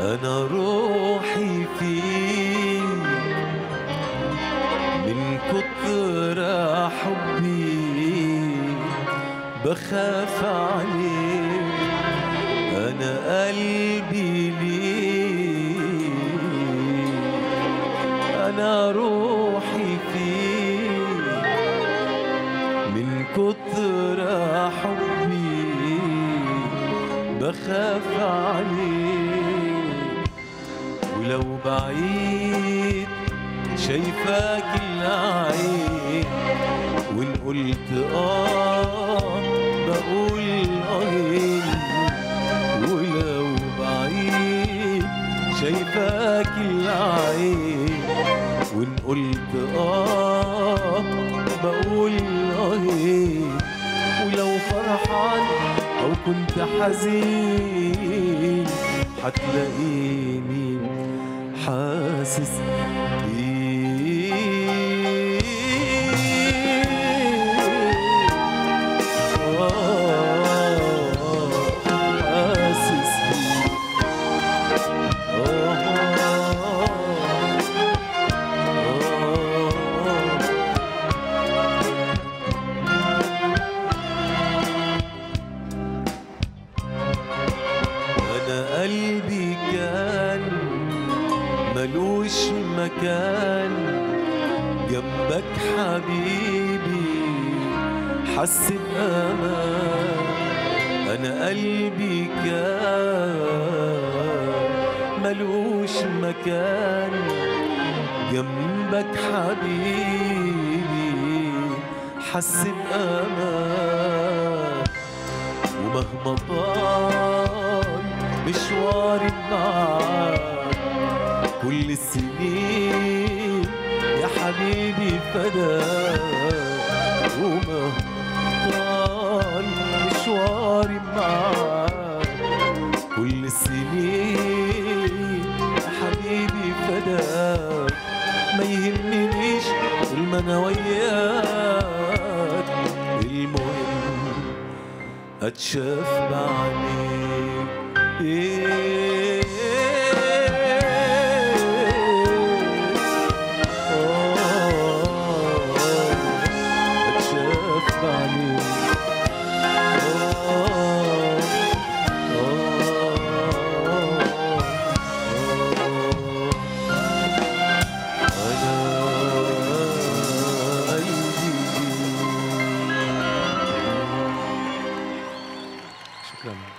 أنا روحي فيك من كتر حبي بخاف عليك أنا قلبي ليك أنا روحي فيك من كتر حبي بخاف عليك ولو بعيد شايفاك العين وان قلت اه بقول اه ولو بعيد شايفاك العين وان قلت اه بقول اه ولو فرحان او كنت حزين حتلاقيني حاسس بيك آه، حاسس بيك آه، آه أنا قلبي كان ملوش مكان جنبك حبيبي حس بأمان أنا قلبي كان ملوش مكان جنبك حبيبي حس بأمان ومهما طال مشواري معاك كل السنين يا حبيبي فداك ومهما طال مشواري معاك كل السنين يا حبيبي فداك ما يهمنيش طول ما انا وياك المهم اتشاف بعينيك إيه آه، اتشاف بعينيك آه، آه، أنا قلبي شكرا